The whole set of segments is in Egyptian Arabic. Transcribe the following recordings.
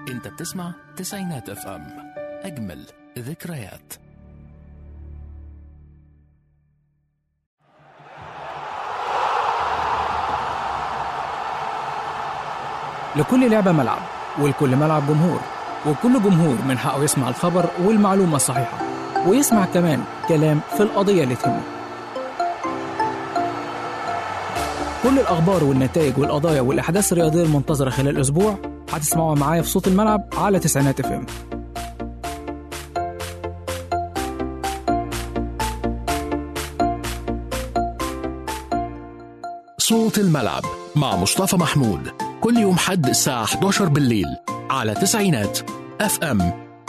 انت بتسمع تسعينات اف ام اجمل ذكريات لكل لعبة ملعب ولكل ملعب جمهور وكل جمهور من حقه يسمع الخبر والمعلومة الصحيحة ويسمع كمان كلام في القضية اللي تهمه كل الأخبار والنتائج والقضايا والأحداث الرياضية المنتظرة خلال الأسبوع هتسمعوها معايا في صوت الملعب على تسعينات اف ام صوت الملعب مع مصطفى محمود كل يوم حد الساعة 11 بالليل على تسعينات اف ام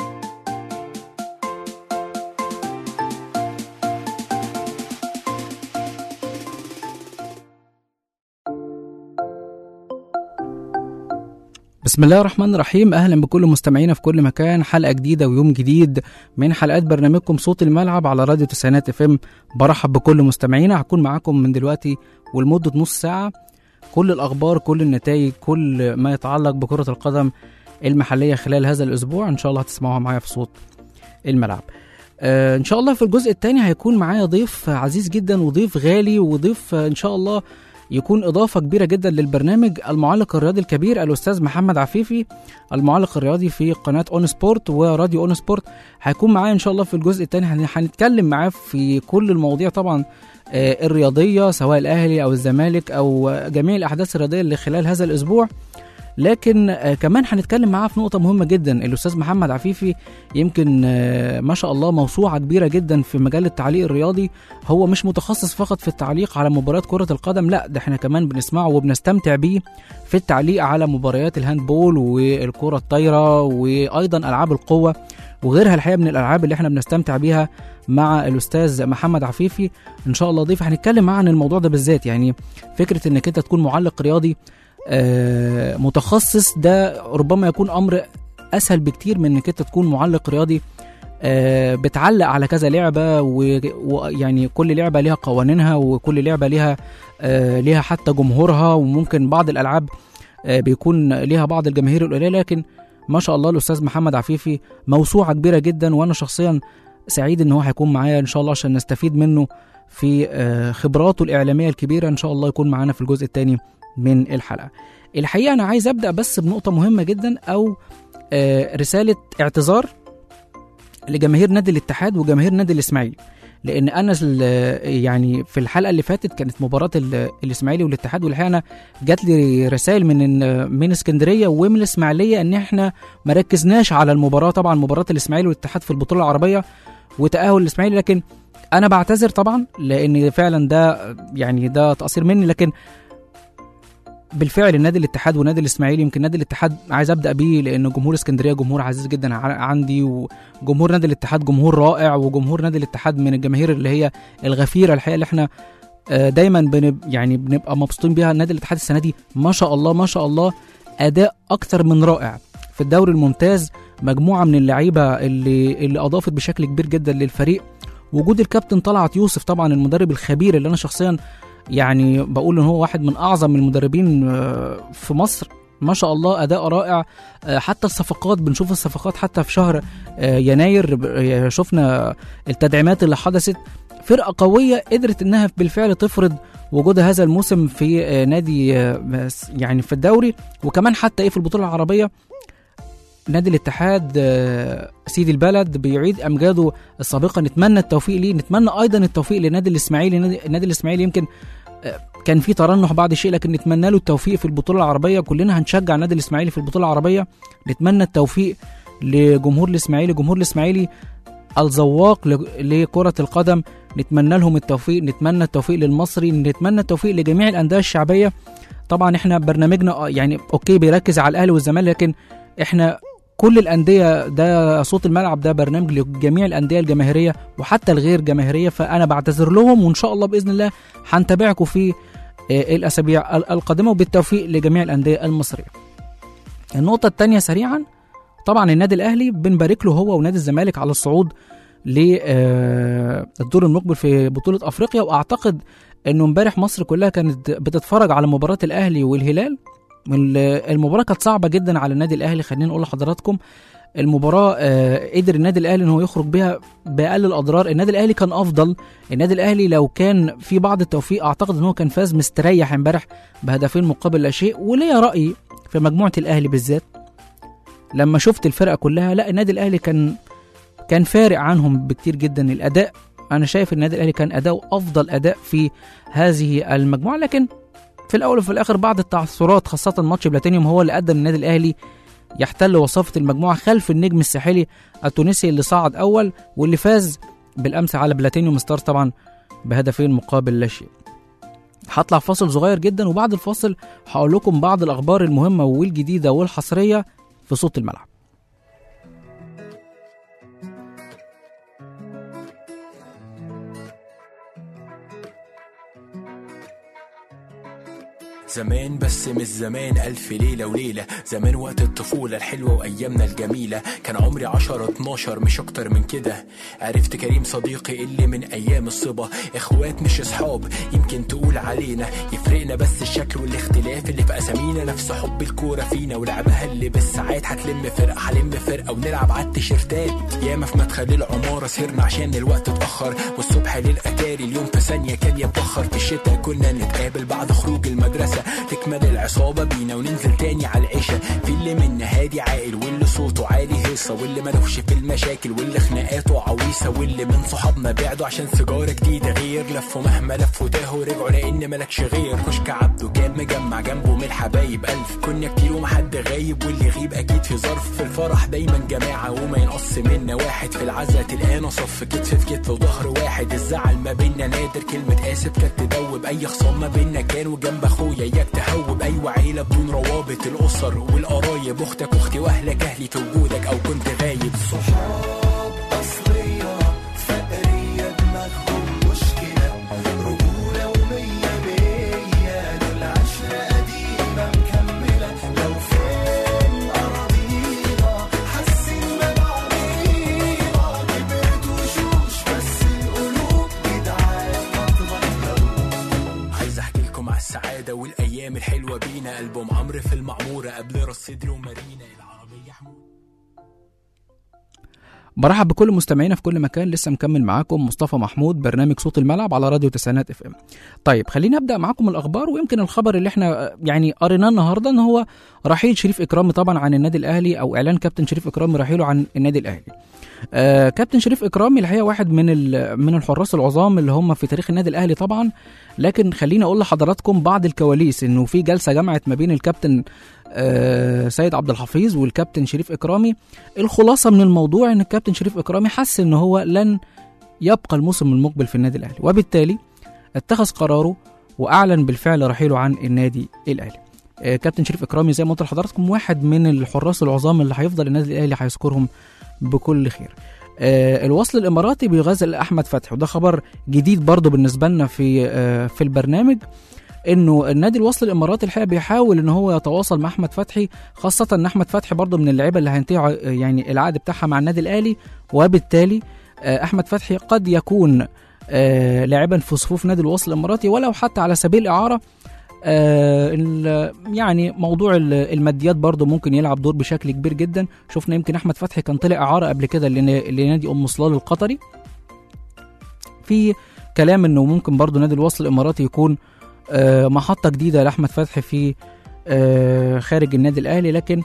بسم الله الرحمن الرحيم اهلا بكل مستمعينا في كل مكان حلقه جديده ويوم جديد من حلقات برنامجكم صوت الملعب على راديو تسعينات اف ام برحب بكل مستمعينا هكون معاكم من دلوقتي ولمده نص ساعه كل الاخبار كل النتائج كل ما يتعلق بكره القدم المحليه خلال هذا الاسبوع ان شاء الله هتسمعوها معايا في صوت الملعب آه ان شاء الله في الجزء الثاني هيكون معايا ضيف عزيز جدا وضيف غالي وضيف آه، ان شاء الله يكون إضافة كبيرة جدا للبرنامج المعلق الرياضي الكبير الأستاذ محمد عفيفي المعلق الرياضي في قناة أون سبورت وراديو أون سبورت هيكون معايا إن شاء الله في الجزء الثاني هن- هنتكلم معاه في كل المواضيع طبعا آه، الرياضية سواء الأهلي أو الزمالك أو آه، جميع الأحداث الرياضية اللي خلال هذا الأسبوع لكن آه، كمان هنتكلم معاه في نقطة مهمة جدا الأستاذ محمد عفيفي يمكن آه، ما شاء الله موسوعة كبيرة جدا في مجال التعليق الرياضي هو مش متخصص فقط في التعليق على مباريات كرة القدم لا ده احنا كمان بنسمعه وبنستمتع بيه في التعليق على مباريات الهاندبول والكرة الطايرة وأيضا ألعاب القوة وغيرها الحقيقة من الألعاب اللي احنا بنستمتع بيها مع الأستاذ محمد عفيفي إن شاء الله ضيف هنتكلم معاه عن الموضوع ده بالذات يعني فكرة إنك أنت تكون معلق رياضي آه، متخصص ده ربما يكون أمر أسهل بكتير من إنك أنت تكون معلق رياضي آه، بتعلق على كذا لعبة و- ويعني كل لعبة ليها قوانينها وكل لعبة ليها آه، ليها حتى جمهورها وممكن بعض الألعاب آه، بيكون ليها بعض الجماهير القليلة لكن ما شاء الله الأستاذ محمد عفيفي موسوعة كبيرة جدا وأنا شخصيا سعيد إن هو هيكون معايا إن شاء الله عشان نستفيد منه في آه، خبراته الإعلامية الكبيرة إن شاء الله يكون معانا في الجزء الثاني من الحلقة الحقيقة أنا عايز أبدأ بس بنقطة مهمة جدا أو آه، رسالة اعتذار لجماهير نادي الاتحاد وجماهير نادي الاسماعيلي لان انا ال- يعني في الحلقه اللي فاتت كانت مباراه ال- الاسماعيلي والاتحاد والحقيقه انا جات لي رسائل من من اسكندريه ومن الاسماعيليه ان احنا ما ركزناش على المباراه طبعا مباراه الاسماعيلي والاتحاد في البطوله العربيه وتاهل الاسماعيلي لكن انا بعتذر طبعا لان فعلا ده يعني ده تقصير مني لكن بالفعل النادي الاتحاد ونادي الاسماعيلي يمكن نادي الاتحاد عايز ابدا بيه لان جمهور اسكندريه جمهور عزيز جدا ع- عندي وجمهور نادي الاتحاد جمهور رائع وجمهور نادي الاتحاد من الجماهير اللي هي الغفيره الحقيقه اللي احنا آه، دايما بن يعني بنبقى مبسوطين بيها نادي الاتحاد السنه دي ما شاء الله ما شاء الله اداء اكتر من رائع في الدوري الممتاز مجموعه من اللعيبه اللي اللي اضافت بشكل كبير جدا للفريق وجود الكابتن طلعت يوسف طبعا المدرب الخبير اللي انا شخصيا يعني بقول ان هو واحد من اعظم المدربين آه، في مصر ما شاء الله اداء رائع آه، حتى الصفقات بنشوف الصفقات حتى في شهر آه، يناير ب- آه، شفنا التدعيمات اللي حدثت فرقه قويه قدرت انها بالفعل تفرض وجودها هذا الموسم في آه، نادي آه، بس- يعني في الدوري وكمان حتى ايه في البطوله العربيه نادي الاتحاد آه، سيدي البلد بيعيد امجاده السابقه نتمنى التوفيق ليه نتمنى ايضا التوفيق لنادي الاسماعيلي نادي, نادي الاسماعيلي يمكن آه، كان في ترنح بعض الشيء لكن نتمنى له التوفيق في البطوله العربيه كلنا هنشجع النادي الاسماعيلي في البطوله العربيه نتمنى التوفيق لجمهور الاسماعيلي جمهور الاسماعيلي الذواق ل- لكره القدم نتمنى لهم التوفيق نتمنى التوفيق للمصري نتمنى التوفيق لجميع الانديه الشعبيه طبعا احنا برنامجنا آه، يعني اوكي بيركز على الاهلي والزمالك لكن احنا كل الانديه ده صوت الملعب ده برنامج لجميع الانديه الجماهيريه وحتى الغير جماهيريه فانا بعتذر لهم وان شاء الله باذن الله هنتابعكم في آه، الاسابيع ال- القادمه وبالتوفيق لجميع الانديه المصريه. النقطه الثانيه سريعا طبعا النادي الاهلي بنبارك له هو ونادي الزمالك على الصعود للدور المقبل في بطوله افريقيا واعتقد انه امبارح مصر كلها كانت بتتفرج على مباراه الاهلي والهلال ال- المباراه كانت صعبه جدا على النادي الاهلي خلينا نقول لحضراتكم المباراه آه، قدر النادي الاهلي ان هو يخرج بيها باقل الاضرار النادي الاهلي كان افضل النادي الاهلي لو كان في بعض التوفيق اعتقد ان هو كان فاز مستريح امبارح بهدفين مقابل لا شيء وليا راي في مجموعه الاهلي بالذات لما شفت الفرقه كلها لا النادي الاهلي كان كان فارق عنهم بكتير جدا الاداء انا شايف النادي الاهلي كان اداؤه افضل اداء في هذه المجموعه لكن في الاول وفي الاخر بعض التعثرات خاصه ماتش بلاتينيوم هو اللي ادى النادي الاهلي يحتل وصافه المجموعه خلف النجم الساحلي التونسي اللي صعد اول واللي فاز بالامس على بلاتينيوم ستار طبعا بهدفين مقابل لا شيء هطلع فاصل صغير جدا وبعد الفاصل هقول لكم بعض الاخبار المهمه والجديده والحصريه في صوت الملعب زمان بس مش زمان ألف ليلة وليلة زمان وقت الطفولة الحلوة وأيامنا الجميلة كان عمري عشرة اتناشر مش أكتر من كده عرفت كريم صديقي اللي من أيام الصبا إخوات مش أصحاب يمكن تقول علينا يفرقنا بس الشكل والاختلاف اللي في أسامينا نفس حب الكورة فينا ولعبها اللي بالساعات هتلم فرقة هلم فرقة ونلعب على التيشيرتات ياما في مدخل العمارة سهرنا عشان الوقت اتأخر والصبح للأتاري اليوم في ثانية كان يتبخر في الشتا كنا نتقابل بعد خروج المدرسة تكمل العصابة بينا وننزل تاني على العشاء في اللي منا هادي عاقل واللي صوته عالي هيصة واللي ملوش في المشاكل واللي خناقاته عويصة واللي من صحابنا بعدوا عشان سيجارة جديدة غير لفوا مهما لفوا تاهوا رجعوا لأن ملكش غير كشك عبده كان مجمع جنبه من الحبايب ألف كنا كتير ومحد غايب واللي يغيب أكيد في ظرف في الفرح دايما جماعة وما ينقص منا واحد في العزا تلقانا صف كتف في كتف وظهر واحد الزعل ما بينا نادر كلمة آسف كانت تدوب أي خصام ما بينا كان وجنب أخويا إياك تهوب أيوة عيلة بدون روابط الأسر والقرايب أختك أختي وأهلك أهلي في وجودك أو كنت غايب صحاب أصلية فقرية دماغهم مشكلة رجولة ومية مية دول عشرة قديمة مكملة لو فين أراضينا حاسين ببعضينا كبرت وشوش بس القلوب جدعان ما تغيروش عايز احكي لكم على السعاده والايام الحلوه بينا البوم عمرو في المعموره قبل راس صدري ومارينا العربيه حمود برحب بكل مستمعينا في كل مكان لسه مكمل معاكم مصطفى محمود برنامج صوت الملعب على راديو تسعينات اف ام طيب خليني ابدا معاكم الاخبار ويمكن الخبر اللي احنا آه، يعني قريناه النهارده ان هو رحيل شريف اكرامي طبعا عن النادي الاهلي او اعلان كابتن شريف اكرامي رحيله عن النادي الاهلي آه كابتن شريف اكرامي الحقيقه واحد من ال- من الحراس العظام اللي هم في تاريخ النادي الاهلي طبعا لكن خليني اقول لحضراتكم بعض الكواليس انه في جلسه جمعت ما بين الكابتن آه سيد عبد الحفيظ والكابتن شريف اكرامي الخلاصه من الموضوع ان الكابتن شريف اكرامي حس ان هو لن يبقى الموسم المقبل في النادي الاهلي وبالتالي اتخذ قراره واعلن بالفعل رحيله عن النادي الاهلي آه، كابتن شريف اكرامي زي ما قلت لحضراتكم واحد من الحراس العظام اللي هيفضل النادي الاهلي هيذكرهم بكل خير آه، الوصل الاماراتي بيغازل احمد فتحي وده خبر جديد برضه بالنسبه لنا في آه، في البرنامج انه النادي الوصل الاماراتي الحقيقه بيحاول ان هو يتواصل مع احمد فتحي خاصه ان احمد فتحي برضه من اللعيبه اللي هينتهي ع- يعني العقد بتاعها مع النادي الاهلي وبالتالي آه، احمد فتحي قد يكون آه، لاعبا في صفوف نادي الوصل الاماراتي ولو حتى على سبيل الاعاره آه، ال- يعني موضوع ال- الماديات برضه ممكن يلعب دور بشكل كبير جدا شفنا يمكن احمد فتحي كان طلع اعاره قبل كده لنا- لنادي ام صلال القطري في كلام انه ممكن برضه نادي الوصل الاماراتي يكون آه، محطه جديده لاحمد فتحي في آه، خارج النادي الاهلي لكن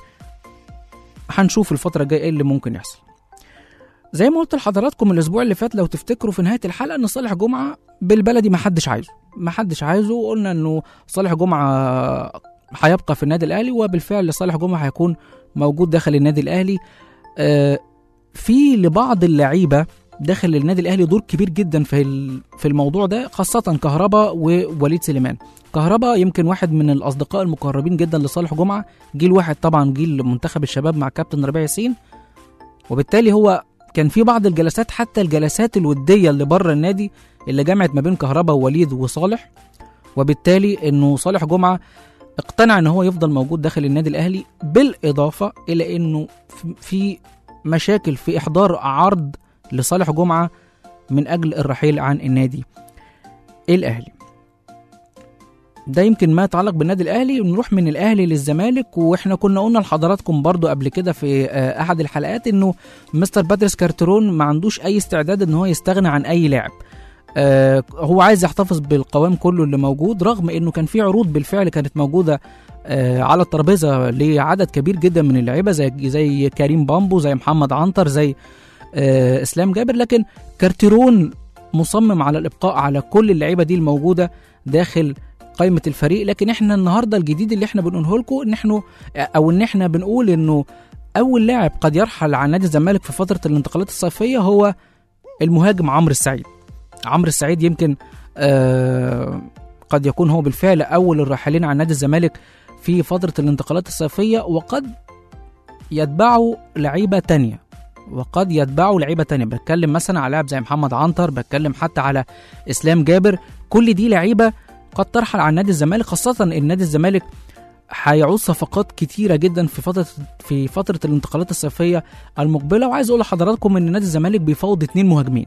هنشوف الفتره الجايه ايه اللي ممكن يحصل زي ما قلت لحضراتكم الاسبوع اللي فات لو تفتكروا في نهايه الحلقه ان صالح جمعه بالبلدي ما حدش عايزه ما حدش عايزه وقلنا انه صالح جمعه هيبقى في النادي الاهلي وبالفعل صالح جمعه هيكون موجود داخل النادي الاهلي آه، في لبعض اللعيبه داخل النادي الاهلي دور كبير جدا في ال- في الموضوع ده خاصه كهربا ووليد سليمان كهربا يمكن واحد من الاصدقاء المقربين جدا لصالح جمعه جيل واحد طبعا جيل منتخب الشباب مع كابتن ربيع ياسين وبالتالي هو كان في بعض الجلسات حتى الجلسات الوديه اللي بره النادي اللي جمعت ما بين كهربا ووليد وصالح وبالتالي انه صالح جمعه اقتنع ان هو يفضل موجود داخل النادي الاهلي بالاضافه الى انه في- في مشاكل في احضار عرض لصالح جمعه من اجل الرحيل عن النادي الاهلي ده يمكن ما يتعلق بالنادي الاهلي ونروح من الاهلي للزمالك واحنا كنا قلنا لحضراتكم برضو قبل كده في آه، احد الحلقات انه مستر باتريس كارترون ما عندوش اي استعداد ان هو يستغنى عن اي لاعب آه، هو عايز يحتفظ بالقوام كله اللي موجود رغم انه كان في عروض بالفعل كانت موجوده آه، على الترابيزه لعدد كبير جدا من اللعيبه زي زي كريم بامبو زي محمد عنتر زي آه، اسلام جابر لكن كارتيرون مصمم على الابقاء على كل اللعيبه دي الموجوده داخل قائمه الفريق لكن احنا النهارده الجديد اللي احنا بنقوله لكم ان احنا او ان احنا بنقول انه اول لاعب قد يرحل عن نادي الزمالك في فتره الانتقالات الصيفيه هو المهاجم عمرو السعيد عمرو السعيد يمكن آه قد يكون هو بالفعل اول الراحلين عن نادي الزمالك في فتره الانتقالات الصيفيه وقد يتبعه لعيبه تانية وقد يتبعه لعيبه تانية بتكلم مثلا على لاعب زي محمد عنتر بتكلم حتى على اسلام جابر كل دي لعيبه قد ترحل عن نادي الزمالك خاصه ان نادي الزمالك هيعوز صفقات كتيره جدا في فتره في فتره الانتقالات الصيفيه المقبله وعايز اقول لحضراتكم ان نادي الزمالك بيفاوض اتنين مهاجمين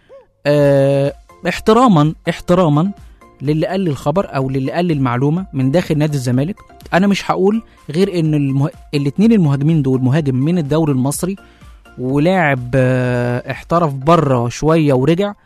آه احتراما احتراما للي قال لي الخبر او للي قال لي المعلومه من داخل نادي الزمالك انا مش هقول غير ان المه... الاتنين المهاجمين دول مهاجم من الدوري المصري ولاعب آه، احترف بره شويه ورجع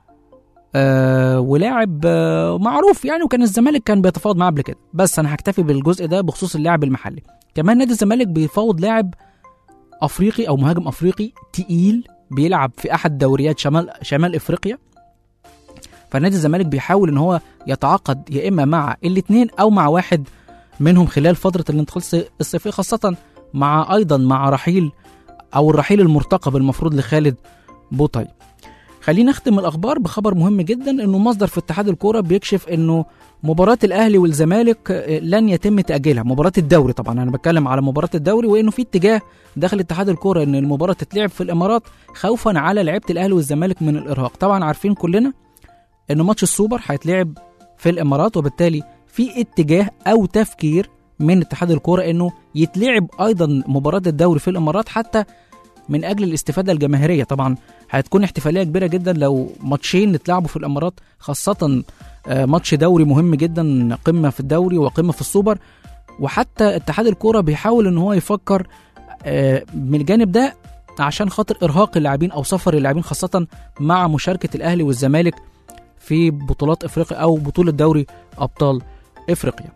آه ولاعب آه معروف يعني وكان الزمالك كان بيتفاوض معاه قبل كده بس انا هكتفي بالجزء ده بخصوص اللاعب المحلي كمان نادي الزمالك بيفاوض لاعب افريقي او مهاجم افريقي تقيل بيلعب في احد دوريات شمال شمال افريقيا فنادي الزمالك بيحاول ان هو يتعاقد يا اما مع الاثنين او مع واحد منهم خلال فتره الانتقال الصي- الصيفيه خاصه مع ايضا مع رحيل او الرحيل المرتقب المفروض لخالد بوطي خلينا نختم الاخبار بخبر مهم جدا انه مصدر في اتحاد الكوره بيكشف انه مباراة الأهلي والزمالك آه، لن يتم تأجيلها مباراة الدوري طبعا أنا بتكلم على مباراة الدوري وإنه في اتجاه داخل اتحاد الكورة إن المباراة تتلعب في الإمارات خوفا على لعيبة الأهلي والزمالك من الإرهاق طبعا عارفين كلنا إن ماتش السوبر هيتلعب في الإمارات وبالتالي في اتجاه أو تفكير من اتحاد الكورة إنه يتلعب أيضا مباراة الدوري في الإمارات حتى من أجل الاستفادة الجماهيرية طبعا هتكون احتفالية كبيرة جدا لو ماتشين اتلعبوا في الإمارات خاصة آه، ماتش دوري مهم جدا قمه في الدوري وقمه في السوبر وحتى اتحاد الكوره بيحاول ان هو يفكر آه، من الجانب ده عشان خاطر ارهاق اللاعبين او سفر اللاعبين خاصه مع مشاركه الاهلي والزمالك في بطولات افريقيا او بطوله دوري ابطال افريقيا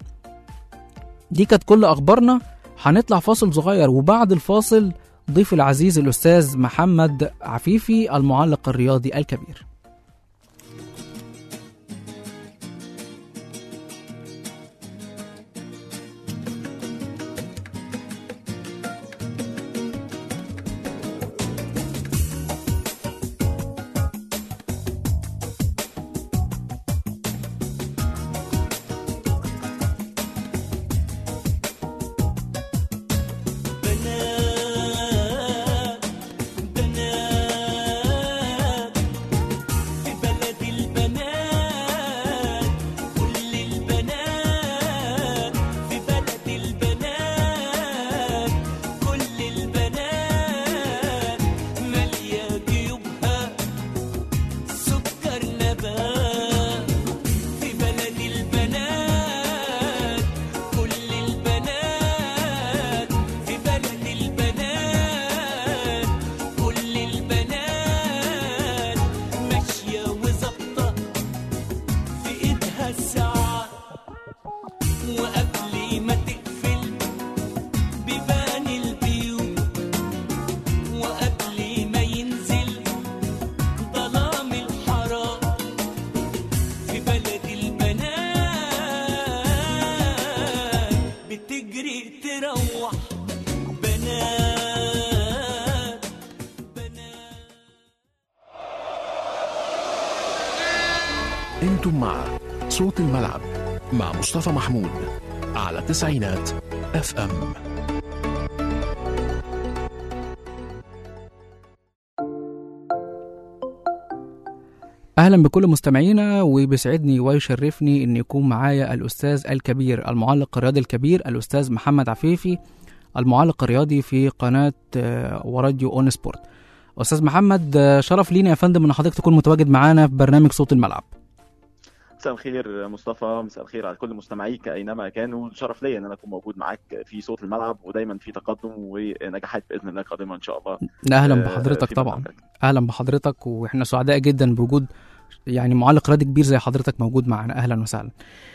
دي كانت كل اخبارنا هنطلع فاصل صغير وبعد الفاصل ضيف العزيز الاستاذ محمد عفيفي المعلق الرياضي الكبير بنات بنات في بلد البنات كل البنات في بلد البنات كل البنات مالية جيوبها سكر نبات في بلد البنات كل البنات في بلد البنات كل البنات ماشية وظابطة في ايدها الساعة وقبل ما تقفل بيبان البيوت وقبل ما ينزل ظلام الحرام في بلد البنات بتجري تروح بنات بنات انتم مع صوت الملعب مع مصطفى محمود على تسعينات اف ام اهلا بكل مستمعينا وبيسعدني ويشرفني ان يكون معايا الاستاذ الكبير المعلق الرياضي الكبير الاستاذ محمد عفيفي المعلق الرياضي في قناه آه، وراديو اون سبورت استاذ محمد آه، شرف لينا يا فندم ان حضرتك تكون متواجد معانا في برنامج صوت الملعب مساء الخير مصطفى مساء الخير على كل مستمعيك اينما كانوا شرف ليا ان انا اكون موجود معاك في صوت الملعب ودايما في تقدم ونجاحات باذن الله قادمه ان شاء الله اهلا آه، بحضرتك في طبعا برنامجك. اهلا بحضرتك واحنا سعداء جدا بوجود يعني معلق رياضي كبير زي حضرتك موجود معنا اهلا وسهلا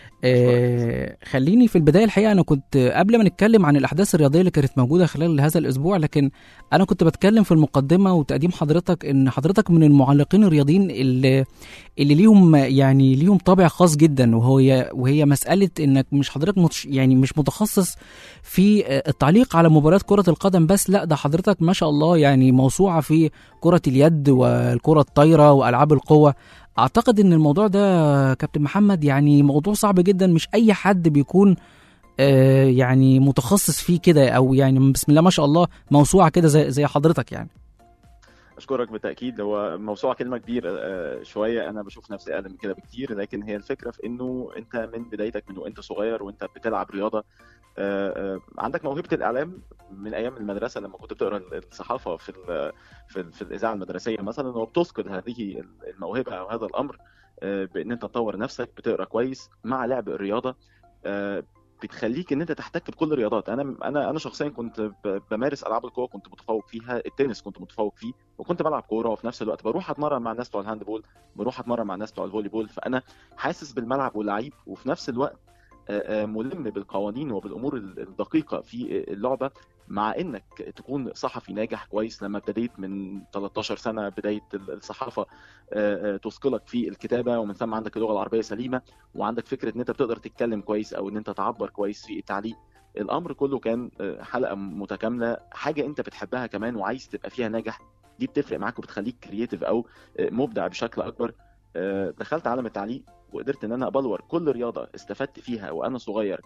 آه خليني في البدايه الحقيقه انا كنت قبل ما نتكلم عن الاحداث الرياضيه اللي كانت موجوده خلال هذا الاسبوع لكن انا كنت بتكلم في المقدمه وتقديم حضرتك ان حضرتك من المعلقين الرياضيين اللي اللي ليهم يعني ليهم طابع خاص جدا وهي وهي مساله انك مش حضرتك متش يعني مش متخصص في آه، التعليق على مباريات كره القدم بس لا ده حضرتك ما شاء الله يعني موسوعه في كره اليد والكره الطايره والعاب القوه اعتقد ان الموضوع ده كابتن محمد يعني موضوع صعب جدا مش اي حد بيكون آه، يعني متخصص فيه كده او يعني بسم الله ما شاء الله موسوعه كده زي زي حضرتك يعني اشكرك بالتاكيد هو موسوعه كلمه كبيره آه، شويه انا بشوف نفسي اقل من كده بكتير لكن هي الفكره في انه انت من بدايتك من وانت صغير وانت بتلعب رياضه آه، آه، عندك موهبه الاعلام من ايام المدرسه لما كنت بتقرا الصحافه في ال- في, ال- في الاذاعه المدرسيه مثلا وبتذكر هذه الموهبه او هذا الامر آه، بان انت تطور نفسك بتقرا كويس مع لعب الرياضه آه، بتخليك ان انت تحتك بكل الرياضات انا انا انا شخصيا كنت ب- بمارس العاب القوه كنت متفوق فيها التنس كنت متفوق فيه وكنت بلعب كوره وفي نفس الوقت بروح اتمرن مع الناس بتوع الهاند بول بروح اتمرن مع الناس بتوع الفولي بول فانا حاسس بالملعب واللعيب وفي نفس الوقت آه، آه، ملم بالقوانين وبالامور الدقيقه في اللعبه مع انك تكون صحفي ناجح كويس لما ابتديت من 13 سنه بدايه الصحافه آه، آه، تثقلك في الكتابه ومن ثم عندك اللغه العربيه سليمه وعندك فكره ان انت بتقدر تتكلم كويس او ان انت تعبر كويس في التعليق الامر كله كان آه، حلقه متكامله حاجه انت بتحبها كمان وعايز تبقى فيها ناجح دي بتفرق معاك وبتخليك كرييتيف او آه، مبدع بشكل اكبر آه، دخلت عالم التعليق وقدرت ان انا ابلور كل رياضه استفدت فيها وانا صغير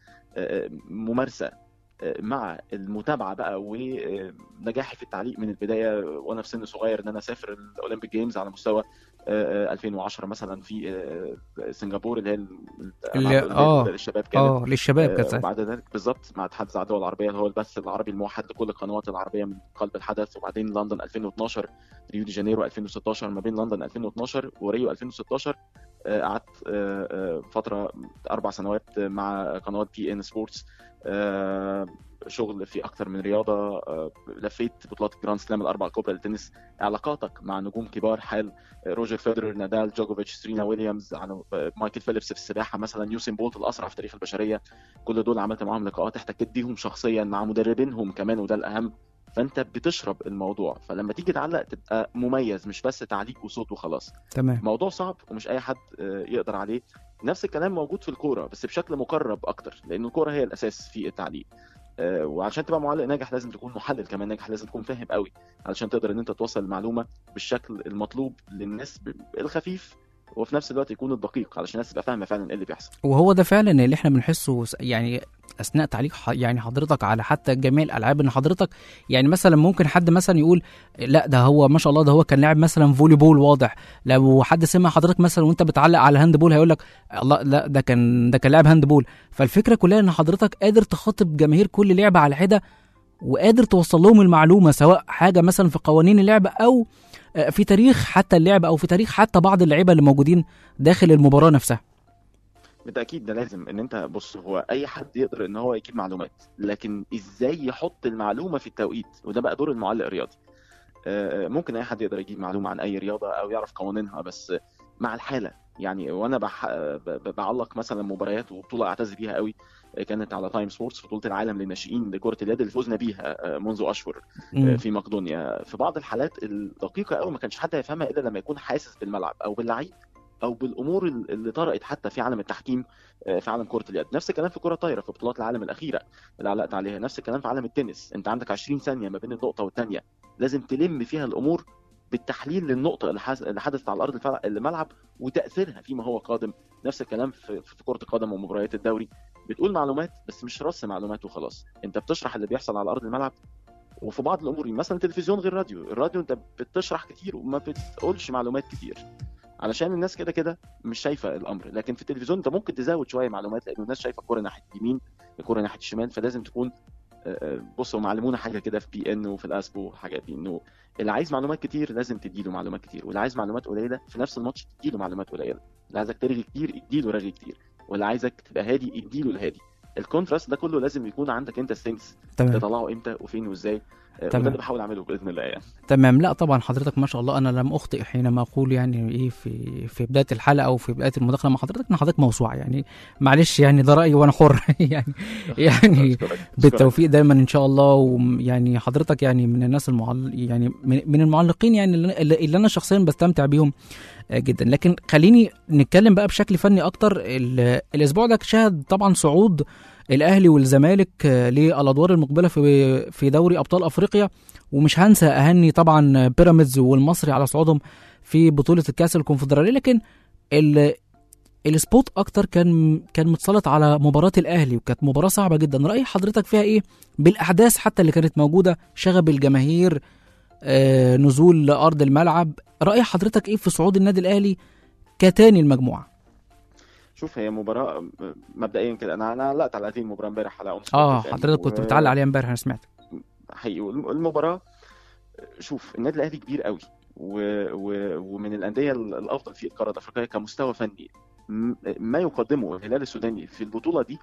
كممارسه مع المتابعه بقى ونجاحي في التعليق من البدايه وانا في سن صغير ان انا اسافر الاولمبيك جيمز على مستوى آه، آه، 2010 مثلا في آه، سنغافور اللي هي ال- اللي- الألعاب آه، الأولمبية للشباب كانت اه للشباب كانت آه، ساعتها. وبعد ذلك بالظبط مع اتحاد الدول العربيه اللي هو البث العربي الموحد لكل القنوات العربيه من قلب الحدث وبعدين لندن 2012 ريو دي جانيرو 2016 ما بين لندن 2012 وريو 2016 آه، قعدت آه، آه، فتره اربع سنوات مع قنوات بي ان سبورتس شغل في اكثر من رياضه آه، لفيت بطولات الجراند سلام الاربع الكبرى للتنس علاقاتك مع نجوم كبار حال روجر فيدرر نادال جوكوفيتش سرينا ويليامز على مايكل فيليبس في السباحه مثلا يوسين بولت الاسرع في تاريخ البشريه كل دول عملت معاهم لقاءات احتكيت بيهم شخصيا مع مدربينهم كمان وده الاهم فانت بتشرب الموضوع فلما تيجي تعلق تبقى مميز مش بس تعليق وصوت وخلاص تمام موضوع صعب ومش اي حد آه، يقدر عليه نفس الكلام موجود في الكوره بس بشكل مقرب اكتر لان الكوره هي الاساس في التعليق آه، وعشان تبقى معلق ناجح لازم تكون محلل كمان ناجح لازم تكون فاهم قوي علشان تقدر ان انت توصل المعلومه بالشكل المطلوب للناس ب- الخفيف وفي نفس الوقت يكون الدقيق علشان الناس تبقى فاهمه فعلا ايه اللي بيحصل وهو ده فعلا اللي احنا بنحسه س- يعني اثناء تعليق ح- يعني حضرتك على حتى جميع الالعاب ان حضرتك يعني مثلا ممكن حد مثلا يقول لا ده هو ما شاء الله ده هو كان لاعب مثلا فولي بول واضح لو حد سمع حضرتك مثلا وانت بتعلق على هاند بول هيقول لك الله لا ده كان ده كان لاعب هاند بول فالفكره كلها ان حضرتك قادر تخاطب جماهير كل لعبه على حده وقادر توصل لهم المعلومه سواء حاجه مثلا في قوانين اللعبه او آه، في تاريخ حتى اللعبه او في تاريخ حتى بعض اللعيبه اللي موجودين داخل المباراه نفسها بالتاكيد ده لازم ان انت بص هو اي حد يقدر ان هو يجيب معلومات لكن ازاي يحط المعلومه في التوقيت وده بقى دور المعلق الرياضي آه، ممكن اي حد يقدر يجيب معلومه عن اي رياضه او يعرف قوانينها بس مع الحاله يعني وانا بح... ب- ب- بعلق مثلا مباريات وبطوله اعتز بيها قوي آه، كانت على تايم سبورتس بطوله العالم للناشئين لكره اليد اللي فزنا بيها آه، منذ اشهر مم. في مقدونيا في بعض الحالات الدقيقه قوي ما كانش حد هيفهمها الا لما يكون حاسس بالملعب او باللعيب او بالامور اللي طرأت حتى في عالم التحكيم آه، في عالم كره اليد نفس الكلام في كره الطايره في بطولات العالم الاخيره اللي علقت عليها نفس الكلام في عالم التنس انت عندك 20 ثانيه ما بين النقطه والثانيه لازم تلم فيها الامور بالتحليل للنقطه اللي حس- اللي حدثت على ارض الفلع- الملعب وتاثيرها فيما هو قادم نفس الكلام في في كره القدم ومباريات الدوري بتقول معلومات بس مش رص معلومات وخلاص انت بتشرح اللي بيحصل على ارض الملعب وفي بعض الامور مثلا تلفزيون غير راديو الراديو انت بتشرح كتير وما بتقولش معلومات كتير علشان الناس كده كده مش شايفه الامر لكن في التلفزيون انت ممكن تزود شويه معلومات لان الناس شايفه الكوره ناحيه اليمين الكوره ناحيه الشمال فلازم تكون آه، آه، بصوا معلمونا حاجه كده في بي ان وفي الاسبو وحاجات دي انه اللي عايز معلومات كتير لازم تديله معلومات كتير واللي عايز معلومات قليله في نفس الماتش تديله معلومات قليله اللي عايزك ترغي كتير اديله رغي كتير واللي عايزك تبقى هادي اديله الهادي الكونتراست ده كله لازم يكون عندك انت السنس تمام تطلعه امتى وفين وازاي آه، تمام. وده اللي بحاول اعمله باذن الله يعني تمام لا طبعا حضرتك ما شاء الله انا لم اخطئ حينما اقول يعني ايه في في بدايه الحلقه او في بدايه المداخله مع حضرتك ان حضرتك موسوعه يعني معلش يعني ده رايي وانا حر يعني يعني أشكرك. أشكرك. بالتوفيق دايما ان شاء الله ويعني حضرتك يعني من الناس المعل يعني من, من المعلقين يعني اللي, اللي اللي انا شخصيا بستمتع بيهم آه، جدا لكن خليني نتكلم بقى بشكل فني اكتر ال- الاسبوع ده شهد طبعا صعود الاهلي والزمالك آه، للادوار المقبله في في دوري ابطال افريقيا ومش هنسى اهني طبعا بيراميدز والمصري على صعودهم في بطوله الكاس الكونفدراليه لكن ال السبوت اكتر كان كان متسلط على مباراه الاهلي وكانت مباراه صعبه جدا راي حضرتك فيها ايه بالاحداث حتى اللي كانت موجوده شغب الجماهير آه نزول ارض الملعب راي حضرتك ايه في صعود النادي الاهلي كتاني المجموعه شوف هي مباراه م- مبدئيا كده انا انا علقت على هذه المباراه امبارح على اون اه سبورت FM. حضرتك كنت و- بتعلق عليها امبارح انا سمعت حقيقي والم- المباراه شوف النادي الاهلي كبير قوي و... و... ومن الانديه ال- الافضل في القاره الافريقيه كمستوى فني م- ما يقدمه الهلال السوداني في البطوله دي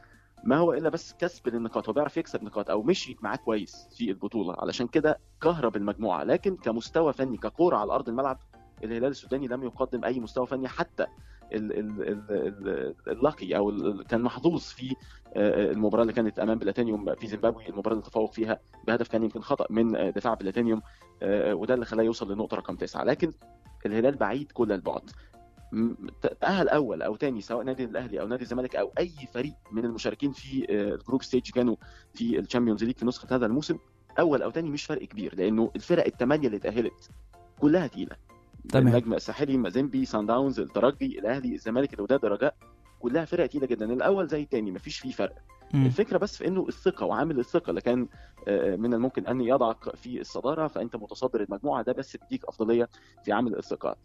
ما هو الا بس كسب للنقاط هو بيعرف يكسب نقاط او مشي معاه كويس في البطوله علشان كده كهرب المجموعه لكن كمستوى فني ككوره على ارض الملعب الهلال السوداني لم يقدم اي مستوى فني حتى ال- ال- ال- ال- اللاقي او ال- كان محظوظ في آه، المباراه اللي كانت امام بلاتينيوم في زيمبابوي المباراه اللي تفوق فيها بهدف كان يمكن خطا من آه، دفاع بلاتينيوم آه، وده اللي خلاه يوصل للنقطه رقم تسعه لكن الهلال بعيد كل البعد م- تأهل أول أو تاني سواء نادي الأهلي أو نادي الزمالك أو أي فريق من المشاركين في آه، الجروب ستيج كانوا في الشامبيونز ليج في نسخة هذا الموسم أول أو تاني مش فرق كبير لأنه الفرق الثمانية اللي اتأهلت كلها تقيلة تمام. النجم الساحلي مازيمبي سان داونز الترجي الأهلي الزمالك الوداد الرجاء كلها فرق تقيلة جدا الأول زي الثاني مفيش فيه فرق مم. الفكره بس في انه الثقه وعامل الثقه اللي كان آه، من الممكن ان يضعك في الصداره فانت متصدر المجموعه ده بس بيديك افضليه في عامل الثقه.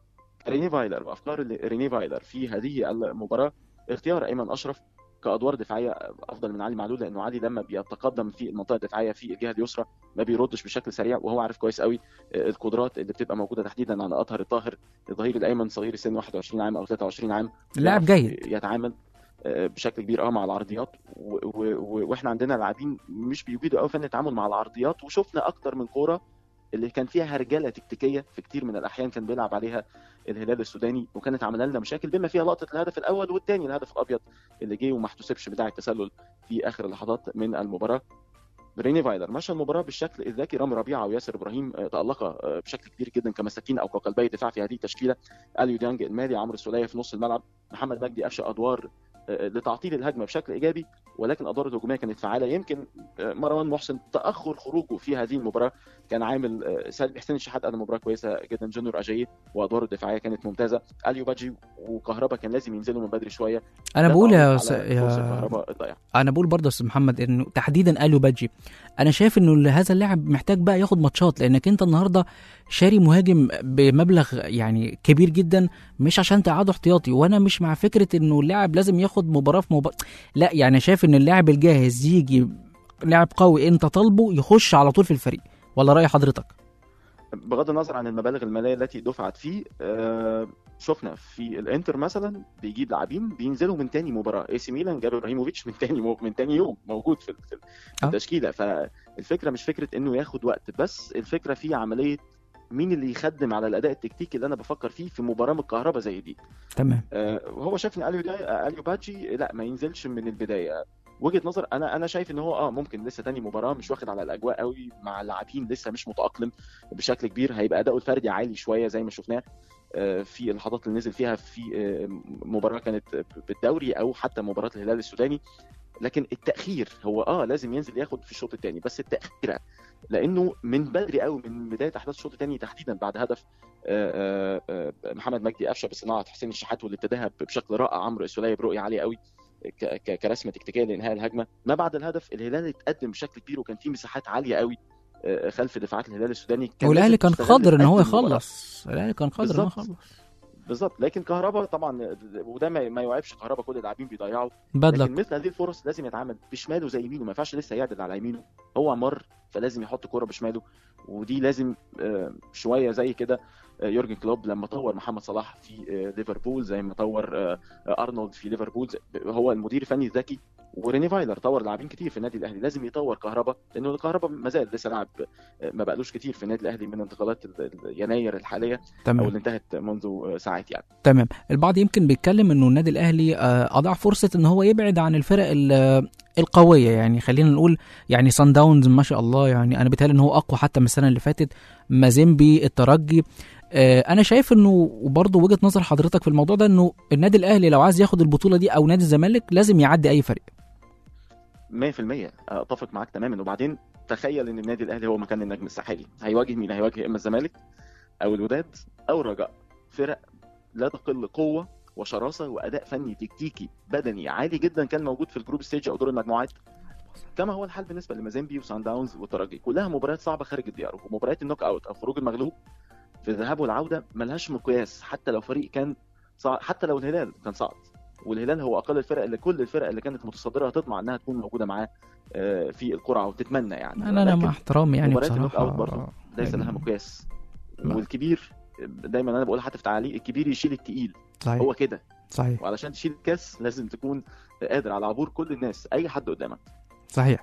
ريني فايلر وافكار اللي- ريني فايلر في هذه المباراه اختيار ايمن اشرف كادوار دفاعيه افضل من علي معلول لانه علي لما بيتقدم في المنطقه الدفاعيه في الجهه اليسرى ما بيردش بشكل سريع وهو عارف كويس قوي آه، القدرات اللي بتبقى موجوده تحديدا على اطهر الطاهر الظهير الايمن صغير السن 21 عام او 23 عام لاعب يعرف جيد يتعامل آه، بشكل كبير اه مع العرضيات و- و- و- واحنا عندنا لاعبين مش بيجيدوا قوي فن التعامل مع العرضيات وشفنا اكتر من كوره اللي كان فيها هرجله تكتيكيه في كتير من الاحيان كان بيلعب عليها الهلال السوداني وكانت عامله لنا مشاكل بما فيها لقطه الهدف الاول والثاني الهدف الابيض اللي جه وما احتسبش بتاع التسلل في اخر اللحظات من المباراه ريني فايلر مشى المباراه بالشكل الذكي رامي ربيعه وياسر ابراهيم آه، تالقا آه، بشكل كبير جدا كمساكين او كقلبي دفاع في هذه التشكيله اليو ديانج المالي عمرو السوليه في نص الملعب محمد مجدي افشى ادوار آه، لتعطيل الهجمه بشكل ايجابي ولكن ادواره الهجوميه كانت فعاله يمكن آه، مروان محسن تاخر خروجه في هذه المباراه كان عامل آه، سلبي حسين الشحات ادى مباراه كويسه جدا جونيور اجاي وادواره الدفاعيه كانت ممتازه اليو باجي وكهربا كان لازم ينزلوا من بدري شويه انا ده بقول تعويض يا على س... فرصة يا كهربا الضايعه انا بقول برضه يا استاذ محمد انه تحديدا اليو بادجي انا شايف انه هذا اللاعب محتاج بقى ياخد ماتشات لانك انت النهارده شاري مهاجم بمبلغ يعني كبير جدا مش عشان تقعده احتياطي وانا مش مع فكره انه اللاعب لازم ياخد مباراه في مباراه لا يعني شايف ان اللاعب الجاهز يجي لاعب قوي انت طالبه يخش على طول في الفريق ولا راي حضرتك بغض النظر عن المبالغ الماليه التي دفعت فيه آه، شفنا في الانتر مثلا بيجيب لاعبين بينزلوا من تاني مباراه اي سي ميلان جاب ابراهيموفيتش من تاني مو... من تاني يوم موجود في في آه. التشكيله فالفكره مش فكره انه ياخد وقت بس الفكره في عمليه مين اللي يخدم على الاداء التكتيكي اللي انا بفكر فيه في مباراه من الكهرباء زي دي تمام آه، وهو شايف ان اليو دا... اليو باتشي لا ما ينزلش من البدايه وجهه نظر انا انا شايف ان هو اه ممكن لسه تاني مباراه مش واخد على الاجواء قوي مع اللاعبين لسه مش متاقلم بشكل كبير هيبقى اداؤه الفردي عالي شويه زي ما شفناه آه، في اللحظات اللي نزل فيها في آه، مباراه كانت بالدوري او حتى مباراه الهلال السوداني لكن التاخير هو اه لازم ينزل ياخد في الشوط الثاني بس التاخير لانه من بدري قوي من بدايه احداث الشوط الثاني تحديدا بعد هدف آه، آه، آه، محمد مجدي قفشه بصناعه حسين الشحات واللي ابتداها بشكل رائع عمرو السوليه برؤيه عاليه قوي ك- ك- كرسمه تكتيكيه لانهاء الهجمه ما بعد الهدف الهلال اتقدم بشكل كبير وكان في مساحات عاليه قوي آه، خلف دفاعات الهلال السوداني كان والاهلي لازم كان تستغل قادر ان هو قد المباراة. يخلص الاهلي كان قادر ان هو بالظبط. يخلص بالظبط لكن كهربا طبعا وده ما ما يعيبش كهربا كل اللاعبين بيضيعوا باد لكن لك مثل هذه الفرص لازم يتعامل بشماله زي يمينه ما ينفعش لسه يعدل على يمينه هو مر فلازم يحط كرة بشماله ودي لازم آه، شويه زي كده آه، يورجن كلوب لما طور محمد صلاح في آه، ليفربول زي ما طور آه، آه، ارنولد في ليفربول زي- هو المدير الفني الذكي وريني فايلر طور لاعبين كتير في النادي الاهلي لازم يطور كهربا لانه الكهربا ما زال لسه لاعب آه، ما بقالوش كتير في النادي الاهلي من انتقالات ال- ال- يناير الحاليه او تمام اللي انتهت منذ آه، ساعات يعني تمام البعض يمكن بيتكلم انه النادي الاهلي آه، اضاع فرصه ان هو يبعد عن الفرق ال- القويه يعني خلينا نقول يعني سان داونز ما شاء الله يعني انا بيتهيألي ان هو اقوى حتى من السنه اللي فاتت مازيمبي الترجي آه، انا شايف انه وبرضه وجهه نظر حضرتك في الموضوع ده انه النادي الاهلي لو عايز ياخد البطوله دي او نادي الزمالك لازم يعدي اي فريق 100% اتفق معاك تماما وبعدين تخيل ان النادي الاهلي هو مكان النجم الساحلي هيواجه مين هيواجه اما الزمالك او الوداد او الرجاء فرق لا تقل قوه وشراسه واداء فني تكتيكي بدني عالي جدا كان موجود في الجروب ستيج او دور المجموعات كما هو الحال بالنسبه لمازيمبي وسان داونز والترجي كلها مباريات صعبه خارج الديار ومباريات النوك اوت او خروج المغلوب في الذهاب والعوده ملهاش مقياس حتى لو فريق كان صعب حتى لو الهلال كان صعد والهلال هو اقل الفرق اللي كل الفرق اللي كانت متصدره هتطمع انها تكون موجوده معاه آه، في القرعه وتتمنى يعني انا انا لكن مع احترامي يعني مباريات النوك بصراحه اوت برضه ليس لها يعني- مقياس ما- والكبير دايما انا بقول حتى في تعليق الكبير يشيل التقيل صحيح هو كده صحيح وعلشان تشيل الكاس لازم تكون قادر على عبور كل الناس اي حد قدامك صحيح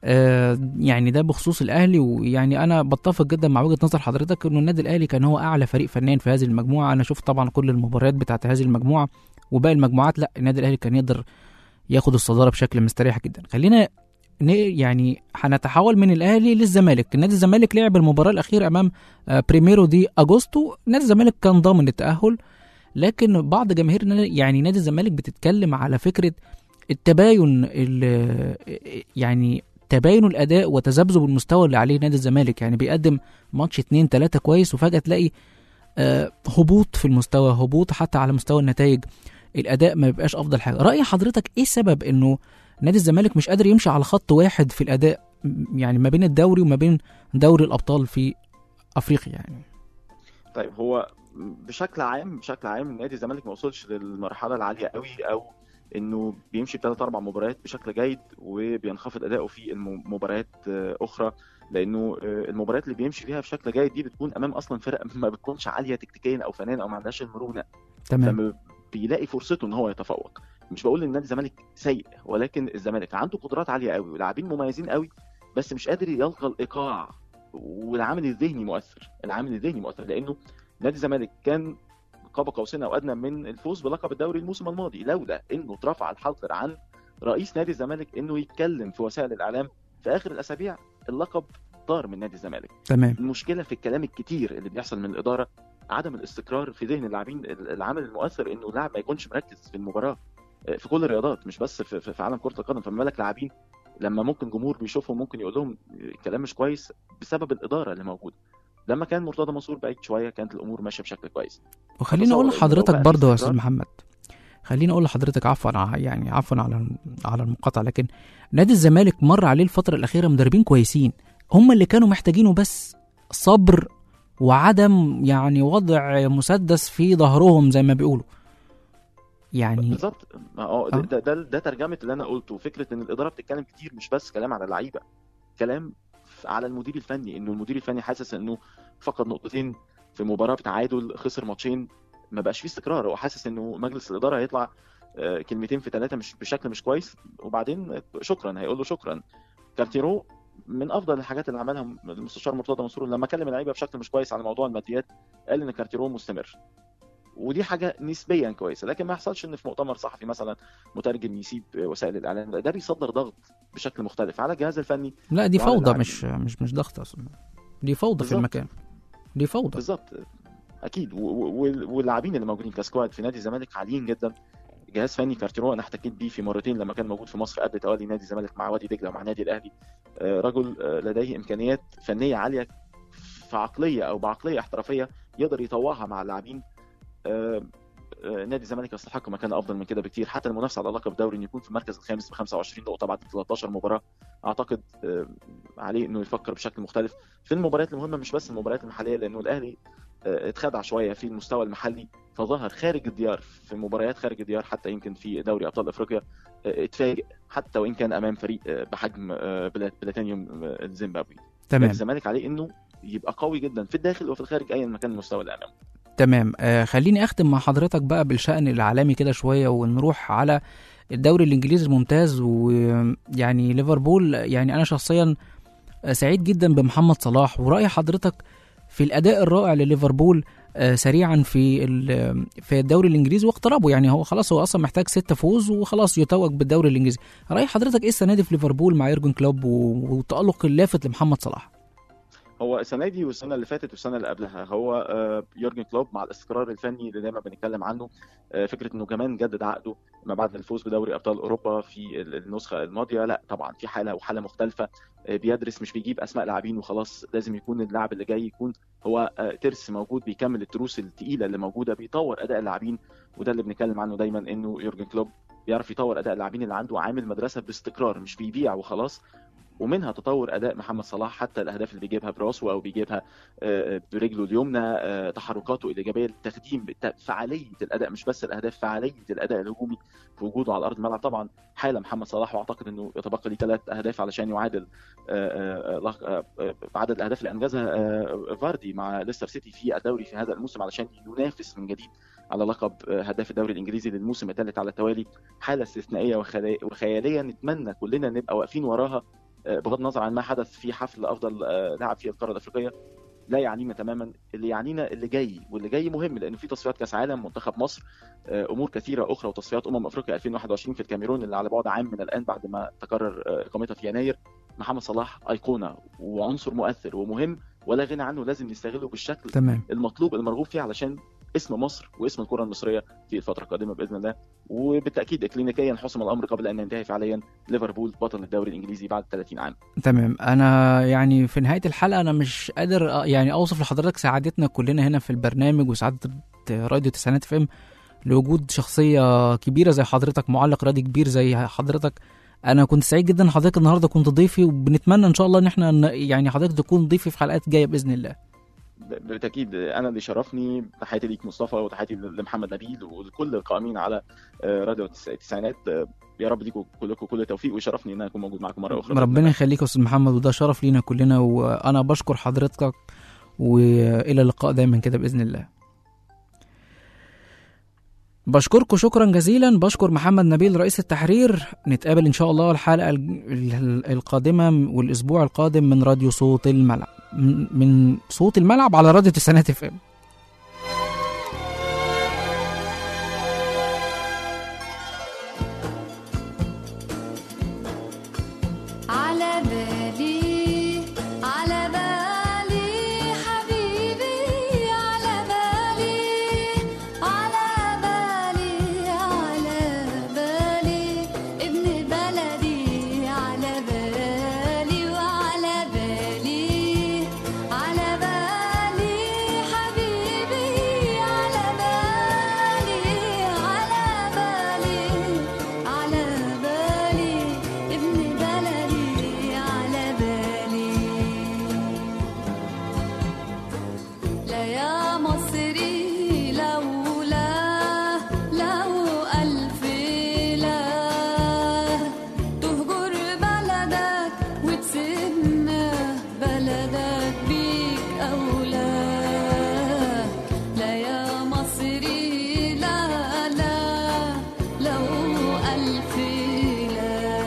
آه يعني ده بخصوص الاهلي ويعني انا بتفق جدا مع وجهه نظر حضرتك انه النادي الاهلي كان هو اعلى فريق فنيا في هذه المجموعه انا شفت طبعا كل المباريات بتاعت هذه المجموعه وباقي المجموعات لا النادي الاهلي كان يقدر ياخد الصداره بشكل مستريح جدا خلينا ن- يعني هنتحول من الاهلي للزمالك نادي الزمالك لعب المباراه الاخيره امام آه، بريميرو دي اجوستو نادي الزمالك كان ضامن التاهل لكن بعض جماهير النادي- يعني نادي الزمالك بتتكلم على فكره التباين ال- يعني تباين الاداء وتذبذب المستوى اللي عليه نادي الزمالك يعني بيقدم ماتش اتنين تلاته كويس وفجاه تلاقي آه، هبوط في المستوى هبوط حتى على مستوى النتائج الاداء ما بيبقاش افضل حاجه راي حضرتك ايه سبب انه نادي الزمالك مش قادر يمشي على خط واحد في الاداء م- يعني ما بين الدوري وما بين دوري الابطال في افريقيا يعني طيب هو بشكل عام بشكل عام نادي الزمالك ما وصلش للمرحله العاليه قوي او انه بيمشي بثلاث اربع مباريات بشكل جيد وبينخفض اداؤه في المباريات آه، اخرى لانه آه، المباريات اللي بيمشي فيها بشكل جيد دي بتكون امام اصلا فرق ما بتكونش عاليه تكتيكيا او فنيا او ما عندهاش المرونه تمام لما بيلاقي فرصته ان هو يتفوق مش بقول ان نادي الزمالك سيء ولكن الزمالك عنده قدرات عاليه قوي ولاعبين مميزين قوي بس مش قادر يلقى الايقاع والعامل الذهني مؤثر العامل الذهني مؤثر لانه نادي الزمالك كان قاب قوسين او ادنى من الفوز بلقب الدوري الموسم الماضي لولا انه اترفع الحظر عن رئيس نادي الزمالك انه يتكلم في وسائل الاعلام في اخر الاسابيع اللقب طار من نادي الزمالك تمام المشكله في الكلام الكتير اللي بيحصل من الاداره عدم الاستقرار في ذهن اللاعبين العامل المؤثر انه اللاعب ما يكونش مركز في المباراه في كل الرياضات مش بس في, في في عالم كره القدم فما بالك لاعبين لما ممكن جمهور بيشوفهم ممكن يقول لهم كلام مش كويس بسبب الاداره اللي موجوده لما كان مرتضى منصور بعيد شويه كانت الامور ماشيه بشكل كويس وخليني اقول أتصور إنه لحضرتك لو بقى برضه في يا استاذ استقرار- محمد خليني اقول لحضرتك عفوا ع- يعني عفوا على على المقاطعه لكن نادي الزمالك مر عليه الفتره الاخيره مدربين كويسين هم اللي كانوا محتاجينه بس صبر وعدم يعني وضع مسدس في ظهرهم زي ما بيقولوا يعني بالظبط ما هو آه. ده, ده, ده, ده ترجمه اللي انا قلته فكره ان الاداره بتتكلم كتير مش بس كلام على اللعيبه كلام ف- على المدير الفني انه المدير الفني حاسس انه فقد نقطتين في مباراه بتعادل خسر ماتشين ما بقاش فيه استقرار هو حاسس انه مجلس الاداره هيطلع آه، كلمتين في ثلاثه مش بشكل مش كويس وبعدين شكرا هيقول له شكرا كارتيرو من افضل الحاجات اللي عملها المستشار مرتضى منصور لما كلم اللعيبه بشكل مش كويس على موضوع الماديات قال ان كارتيرو مستمر ودي حاجه نسبيا كويسه لكن ما يحصلش ان في مؤتمر صحفي مثلا مترجم يسيب وسائل الاعلام ده بيصدر ضغط بشكل مختلف على الجهاز الفني لا دي وعلى فوضى اللاعبين. مش مش مش ضغط اصلا دي فوضى في بالظبط. المكان دي فوضى بالظبط اكيد و- و- واللاعبين اللي موجودين كسكواد في نادي الزمالك عاليين جدا جهاز فني كارتيرو انا احتكيت بيه في مرتين لما كان موجود في مصر قبل تولي نادي الزمالك مع وادي دجله ومع نادي الاهلي آه، رجل آه، لديه امكانيات فنيه عاليه في عقليه او بعقليه احترافيه يقدر يطوعها مع اللاعبين آه، آه، نادي الزمالك يستحق مكان افضل من كده بكتير حتى المنافسه على لقب الدوري انه يكون في المركز الخامس ب 25 نقطه بعد 13 مباراه اعتقد آه، عليه انه يفكر بشكل مختلف في المباريات المهمه مش بس المباريات المحليه لانه الاهلي آه، اتخدع شويه في المستوى المحلي فظهر خارج الديار في مباريات خارج الديار حتى يمكن في دوري ابطال افريقيا آه، اتفاجئ حتى وان كان امام فريق آه، بحجم آه، بلا- بلاتينيوم آه، الزيمبابوي تمام الزمالك عليه انه يبقى قوي جدا في الداخل وفي الخارج ايا ما كان المستوى اللي امامه تمام آه خليني اختم مع حضرتك بقى بالشأن العالمي كده شويه ونروح على الدوري الانجليزي الممتاز ويعني ليفربول يعني انا شخصيا آه، سعيد جدا بمحمد صلاح ورأي حضرتك في الاداء الرائع لليفربول آه، سريعا في ال- في الدوري الانجليزي واقترابه يعني هو خلاص هو اصلا محتاج ستة فوز وخلاص يتوج بالدوري الانجليزي رأي حضرتك ايه السنه دي في ليفربول مع يورجن كلوب و- والتألق اللافت لمحمد صلاح هو السنه دي والسنه اللي فاتت والسنه اللي قبلها هو آه، يورجن كلوب مع الاستقرار الفني اللي دايما بنتكلم عنه آه، فكره انه كمان جدد عقده ما بعد الفوز بدوري ابطال اوروبا في ال- النسخه الماضيه لا طبعا في حاله وحاله مختلفه آه، بيدرس مش بيجيب اسماء لاعبين وخلاص لازم يكون اللاعب اللي جاي يكون هو آه، ترس موجود بيكمل التروس الثقيله اللي موجوده بيطور اداء اللاعبين وده اللي بنتكلم عنه دايما انه يورجن كلوب بيعرف يطور اداء اللاعبين اللي عنده عامل مدرسه باستقرار مش بيبيع وخلاص ومنها تطور اداء محمد صلاح حتى الاهداف اللي بيجيبها براسه او بيجيبها آه، برجله اليمنى آه، تحركاته الايجابيه التخديم بالت- فعاليه الاداء مش بس الاهداف فعاليه الاداء الهجومي في وجوده على ارض الملعب طبعا حاله محمد صلاح واعتقد انه يتبقى ليه ثلاث اهداف علشان يعادل آه، آه، لق- آه، آه، عدد الاهداف اللي انجزها آه، فاردي مع ليستر سيتي في الدوري في هذا الموسم علشان ينافس من جديد على لقب آه، هداف الدوري الانجليزي للموسم الثالث على التوالي حاله استثنائيه وخلا- وخياليه نتمنى كلنا نبقى واقفين وراها آه، بغض النظر عن ما حدث في حفل افضل آه، لاعب في القاره الافريقيه لا يعنينا تماما اللي يعنينا اللي جاي واللي جاي مهم لانه في تصفيات كاس عالم منتخب مصر آه، امور كثيره اخرى وتصفيات امم افريقيا 2021 في الكاميرون اللي على بعد عام من الان بعد ما تقرر آه، اقامتها في يناير محمد صلاح ايقونه وعنصر مؤثر ومهم ولا غنى عنه لازم نستغله بالشكل تمام المطلوب المرغوب فيه علشان اسم مصر واسم الكره المصريه في الفتره القادمه باذن الله وبالتاكيد اكلينيكيا حسم الامر قبل ان ينتهي فعليا ليفربول بطل الدوري الانجليزي بعد 30 عام تمام انا يعني في نهايه الحلقه انا مش قادر أ- يعني اوصف لحضرتك سعادتنا كلنا هنا في البرنامج وسعاده راديو تسعينات فيم لوجود شخصيه كبيره زي حضرتك معلق رادي كبير زي حضرتك انا كنت سعيد جدا إن حضرتك النهارده كنت ضيفي وبنتمنى ان شاء الله ان احنا ن- يعني حضرتك تكون ضيفي في حلقات جايه باذن الله ب- بالتاكيد انا اللي شرفني تحياتي ليك مصطفى وتحياتي لمحمد نبيل ولكل القائمين على آه، راديو التس- التسعينات آه، يا رب ليكم كلكم كل التوفيق ويشرفني ان انا اكون موجود معاكم مره اخرى ربنا يخليك يا استاذ محمد وده شرف لينا كلنا وانا بشكر حضرتك والى اللقاء دايما كده باذن الله بشكركم شكرا جزيلا بشكر محمد نبيل رئيس التحرير نتقابل ان شاء الله الحلقه ال- ال- القادمه والاسبوع القادم من راديو صوت الملعب من من صوت الملعب على راديو تسعينات اف ام على بالي على بالي حبيبي على بالي على بالي على بالي ابن بلدي على بالي وعلى بالي على بالي حبيبي على بالي على بالي على بالي ابن بلدي على بالي لا يا مصري لولا لو ألف لا تهجر بلدك وتسيبنا بلدك بيك أولى لا يا مصري لا لا لو ألف لا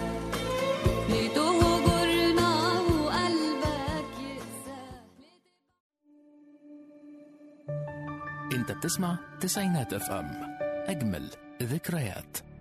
لتهجرنا وقلبك يقسى انت بتسمع تسعينات اف ام اجمل ذكريات